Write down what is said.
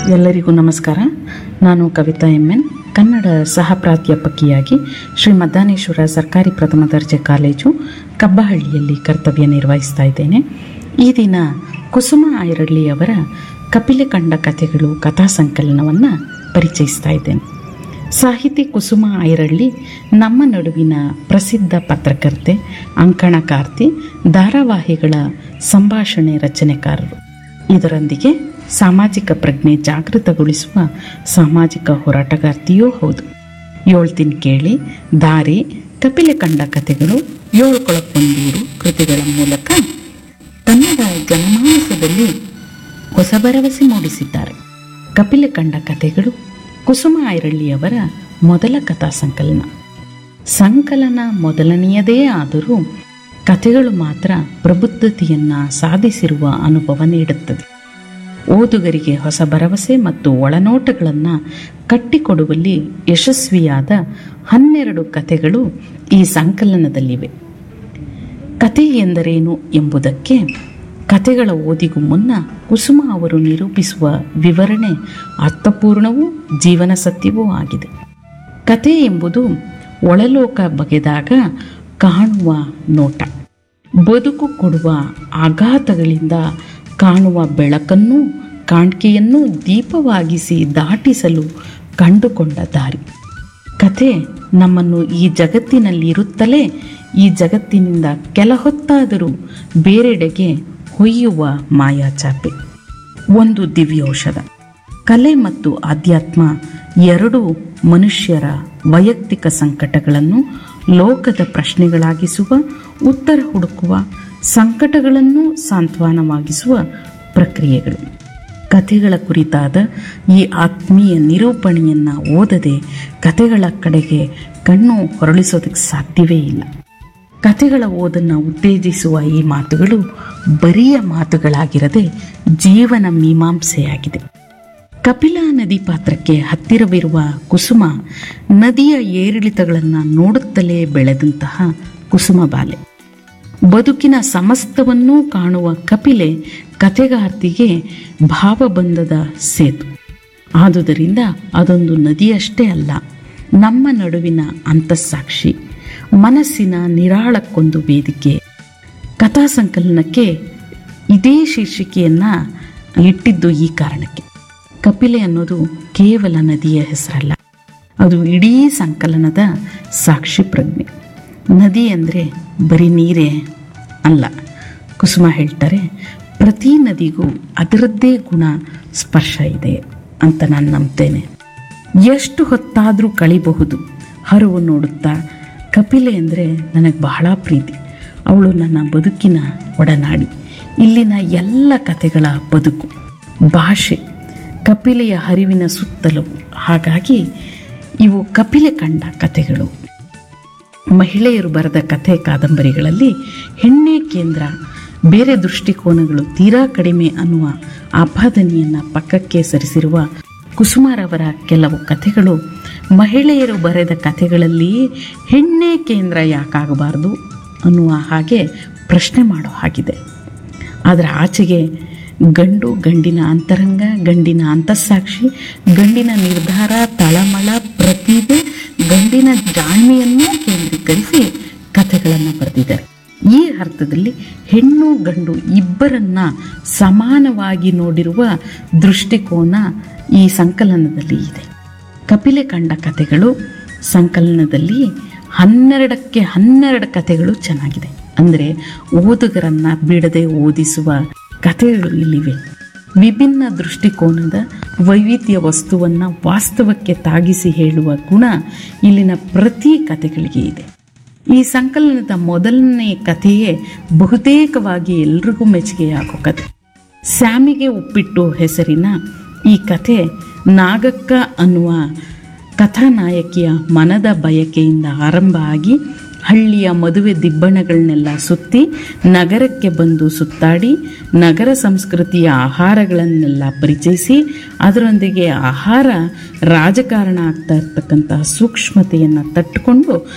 ಎಲ್ಲರಿಗೂ ನಮಸ್ಕಾರ ನಾನು ಕವಿತಾ ಎಮ್ ಎನ್ ಕನ್ನಡ ಸಹ ಪ್ರಾಧ್ಯಾಪಕಿಯಾಗಿ ಶ್ರೀ ಮದ್ದಾನೇಶ್ವರ ಸರ್ಕಾರಿ ಪ್ರಥಮ ದರ್ಜೆ ಕಾಲೇಜು ಕಬ್ಬಹಳ್ಳಿಯಲ್ಲಿ ಕರ್ತವ್ಯ ನಿರ್ವಹಿಸ್ತಾ ಇದ್ದೇನೆ ಈ ದಿನ ಕುಸುಮ ಐರಳ್ಳಿಯವರ ಕಪಿಲೆ ಕಂಡ ಕಥೆಗಳು ಕಥಾ ಸಂಕಲನವನ್ನು ಪರಿಚಯಿಸ್ತಾ ಇದ್ದೇನೆ ಸಾಹಿತಿ ಕುಸುಮ ಐರಳ್ಳಿ ನಮ್ಮ ನಡುವಿನ ಪ್ರಸಿದ್ಧ ಪತ್ರಕರ್ತೆ ಅಂಕಣಕಾರ್ತಿ ಧಾರಾವಾಹಿಗಳ ಸಂಭಾಷಣೆ ರಚನೆಕಾರರು ಇದರೊಂದಿಗೆ ಸಾಮಾಜಿಕ ಪ್ರಜ್ಞೆ ಜಾಗೃತಗೊಳಿಸುವ ಸಾಮಾಜಿಕ ಹೋರಾಟಗಾರ್ತಿಯೂ ಹೌದು ಏಳ್ತಿನ್ ಕೇಳಿ ದಾರಿ ಕಪಿಲೆ ಕಂಡ ಕಥೆಗಳು ಏಳು ಕೊಳಕೊಂದೂರು ಕೃತಿಗಳ ಮೂಲಕ ಕನ್ನಡ ಜನಮಾನಸದಲ್ಲಿ ಹೊಸ ಭರವಸೆ ಮೂಡಿಸಿದ್ದಾರೆ ಕಪಿಲೆ ಕಂಡ ಕಥೆಗಳು ಕುಸುಮ ಐರಳ್ಳಿಯವರ ಮೊದಲ ಕಥಾ ಸಂಕಲನ ಸಂಕಲನ ಮೊದಲನೆಯದೇ ಆದರೂ ಕಥೆಗಳು ಮಾತ್ರ ಪ್ರಬುದ್ಧತೆಯನ್ನು ಸಾಧಿಸಿರುವ ಅನುಭವ ನೀಡುತ್ತದೆ ಓದುಗರಿಗೆ ಹೊಸ ಭರವಸೆ ಮತ್ತು ಒಳನೋಟಗಳನ್ನು ಕಟ್ಟಿಕೊಡುವಲ್ಲಿ ಯಶಸ್ವಿಯಾದ ಹನ್ನೆರಡು ಕಥೆಗಳು ಈ ಸಂಕಲನದಲ್ಲಿವೆ ಕತೆ ಎಂದರೇನು ಎಂಬುದಕ್ಕೆ ಕತೆಗಳ ಓದಿಗೂ ಮುನ್ನ ಕುಸುಮ ಅವರು ನಿರೂಪಿಸುವ ವಿವರಣೆ ಅರ್ಥಪೂರ್ಣವೂ ಜೀವನ ಸತ್ಯವೂ ಆಗಿದೆ ಕತೆ ಎಂಬುದು ಒಳಲೋಕ ಬಗೆದಾಗ ಕಾಣುವ ನೋಟ ಬದುಕು ಕೊಡುವ ಆಘಾತಗಳಿಂದ ಕಾಣುವ ಬೆಳಕನ್ನು ಕಾಣಿಕೆಯನ್ನು ದೀಪವಾಗಿಸಿ ದಾಟಿಸಲು ಕಂಡುಕೊಂಡ ದಾರಿ ಕತೆ ನಮ್ಮನ್ನು ಈ ಜಗತ್ತಿನಲ್ಲಿ ಇರುತ್ತಲೇ ಈ ಜಗತ್ತಿನಿಂದ ಕೆಲ ಹೊತ್ತಾದರೂ ಬೇರೆಡೆಗೆ ಹೊಯ್ಯುವ ಮಾಯಾಚಾಪೆ ಒಂದು ದಿವ್ಯೌಷಧ ಕಲೆ ಮತ್ತು ಆಧ್ಯಾತ್ಮ ಎರಡೂ ಮನುಷ್ಯರ ವೈಯಕ್ತಿಕ ಸಂಕಟಗಳನ್ನು ಲೋಕದ ಪ್ರಶ್ನೆಗಳಾಗಿಸುವ ಉತ್ತರ ಹುಡುಕುವ ಸಂಕಟಗಳನ್ನು ಸಾಂತ್ವನವಾಗಿಸುವ ಪ್ರಕ್ರಿಯೆಗಳು ಕಥೆಗಳ ಕುರಿತಾದ ಈ ಆತ್ಮೀಯ ನಿರೂಪಣೆಯನ್ನು ಓದದೆ ಕಥೆಗಳ ಕಡೆಗೆ ಕಣ್ಣು ಹೊರಳಿಸೋದಕ್ಕೆ ಸಾಧ್ಯವೇ ಇಲ್ಲ ಕಥೆಗಳ ಓದನ್ನು ಉತ್ತೇಜಿಸುವ ಈ ಮಾತುಗಳು ಬರಿಯ ಮಾತುಗಳಾಗಿರದೆ ಜೀವನ ಮೀಮಾಂಸೆಯಾಗಿದೆ ಕಪಿಲಾ ನದಿ ಪಾತ್ರಕ್ಕೆ ಹತ್ತಿರವಿರುವ ಕುಸುಮ ನದಿಯ ಏರಿಳಿತಗಳನ್ನು ನೋಡುತ್ತಲೇ ಬೆಳೆದಂತಹ ಕುಸುಮ ಬಾಲೆ ಬದುಕಿನ ಸಮಸ್ತವನ್ನೂ ಕಾಣುವ ಕಪಿಲೆ ಕತೆಗಾರ್ತಿಗೆ ಭಾವಬಂಧದ ಸೇತು ಆದುದರಿಂದ ಅದೊಂದು ನದಿಯಷ್ಟೇ ಅಲ್ಲ ನಮ್ಮ ನಡುವಿನ ಅಂತಸ್ಸಾಕ್ಷಿ ಮನಸ್ಸಿನ ನಿರಾಳಕ್ಕೊಂದು ವೇದಿಕೆ ಕಥಾ ಸಂಕಲನಕ್ಕೆ ಇದೇ ಶೀರ್ಷಿಕೆಯನ್ನು ಇಟ್ಟಿದ್ದು ಈ ಕಾರಣಕ್ಕೆ ಕಪಿಲೆ ಅನ್ನೋದು ಕೇವಲ ನದಿಯ ಹೆಸರಲ್ಲ ಅದು ಇಡೀ ಸಂಕಲನದ ಸಾಕ್ಷಿ ಪ್ರಜ್ಞೆ ನದಿ ಅಂದರೆ ಬರೀ ನೀರೇ ಅಲ್ಲ ಕುಸುಮ ಹೇಳ್ತಾರೆ ಪ್ರತಿ ನದಿಗೂ ಅದರದ್ದೇ ಗುಣ ಸ್ಪರ್ಶ ಇದೆ ಅಂತ ನಾನು ನಂಬ್ತೇನೆ ಎಷ್ಟು ಹೊತ್ತಾದರೂ ಕಳಿಬಹುದು ಹರಿವು ನೋಡುತ್ತಾ ಕಪಿಲೆ ಅಂದರೆ ನನಗೆ ಬಹಳ ಪ್ರೀತಿ ಅವಳು ನನ್ನ ಬದುಕಿನ ಒಡನಾಡಿ ಇಲ್ಲಿನ ಎಲ್ಲ ಕಥೆಗಳ ಬದುಕು ಭಾಷೆ ಕಪಿಲೆಯ ಹರಿವಿನ ಸುತ್ತಲವು ಹಾಗಾಗಿ ಇವು ಕಪಿಲೆ ಕಂಡ ಕಥೆಗಳು ಮಹಿಳೆಯರು ಬರೆದ ಕಥೆ ಕಾದಂಬರಿಗಳಲ್ಲಿ ಹೆಣ್ಣೆ ಕೇಂದ್ರ ಬೇರೆ ದೃಷ್ಟಿಕೋನಗಳು ತೀರಾ ಕಡಿಮೆ ಅನ್ನುವ ಆಪಾದನೆಯನ್ನು ಪಕ್ಕಕ್ಕೆ ಸರಿಸಿರುವ ಕುಸುಮಾರವರ ಕೆಲವು ಕಥೆಗಳು ಮಹಿಳೆಯರು ಬರೆದ ಕಥೆಗಳಲ್ಲಿ ಹೆಣ್ಣೆ ಕೇಂದ್ರ ಯಾಕಾಗಬಾರ್ದು ಅನ್ನುವ ಹಾಗೆ ಪ್ರಶ್ನೆ ಮಾಡೋ ಹಾಗಿದೆ ಅದರ ಆಚೆಗೆ ಗಂಡು ಗಂಡಿನ ಅಂತರಂಗ ಗಂಡಿನ ಅಂತಸ್ಸಾಕ್ಷಿ ಗಂಡಿನ ನಿರ್ಧಾರ ತಳಮಳ ಪ್ರತಿಭೆ ಗಂಡಿನ ಜಾಣ್ಮೆಯನ್ನೂ ಕೇಂದ್ರೀಕರಿಸಿ ಕಥೆಗಳನ್ನು ಬರೆದಿದ್ದಾರೆ ಈ ಅರ್ಥದಲ್ಲಿ ಹೆಣ್ಣು ಗಂಡು ಇಬ್ಬರನ್ನ ಸಮಾನವಾಗಿ ನೋಡಿರುವ ದೃಷ್ಟಿಕೋನ ಈ ಸಂಕಲನದಲ್ಲಿ ಇದೆ ಕಪಿಲೆ ಕಂಡ ಕಥೆಗಳು ಸಂಕಲನದಲ್ಲಿ ಹನ್ನೆರಡಕ್ಕೆ ಹನ್ನೆರಡು ಕಥೆಗಳು ಚೆನ್ನಾಗಿದೆ ಅಂದರೆ ಓದುಗರನ್ನ ಬಿಡದೆ ಓದಿಸುವ ಕಥೆಗಳು ಇಲ್ಲಿವೆ ವಿಭಿನ್ನ ದೃಷ್ಟಿಕೋನದ ವೈವಿಧ್ಯ ವಸ್ತುವನ್ನು ವಾಸ್ತವಕ್ಕೆ ತಾಗಿಸಿ ಹೇಳುವ ಗುಣ ಇಲ್ಲಿನ ಪ್ರತಿ ಕಥೆಗಳಿಗೆ ಇದೆ ಈ ಸಂಕಲನದ ಮೊದಲನೇ ಕಥೆಯೇ ಬಹುತೇಕವಾಗಿ ಎಲ್ರಿಗೂ ಮೆಚ್ಚುಗೆಯಾಗೋ ಕಥೆ ಸ್ಯಾಮಿಗೆ ಉಪ್ಪಿಟ್ಟು ಹೆಸರಿನ ಈ ಕಥೆ ನಾಗಕ್ಕ ಅನ್ನುವ ಕಥಾನಾಯಕಿಯ ಮನದ ಬಯಕೆಯಿಂದ ಆರಂಭ ಆಗಿ ಹಳ್ಳಿಯ ಮದುವೆ ದಿಬ್ಬಣಗಳನ್ನೆಲ್ಲ ಸುತ್ತಿ ನಗರಕ್ಕೆ ಬಂದು ಸುತ್ತಾಡಿ ನಗರ ಸಂಸ್ಕೃತಿಯ ಆಹಾರಗಳನ್ನೆಲ್ಲ ಪರಿಚಯಿಸಿ ಅದರೊಂದಿಗೆ ಆಹಾರ ರಾಜಕಾರಣ ಆಗ್ತಾ ಇರ್ತಕ್ಕಂತಹ ಸೂಕ್ಷ್ಮತೆಯನ್ನು ತಟ್ಟುಕೊಂಡು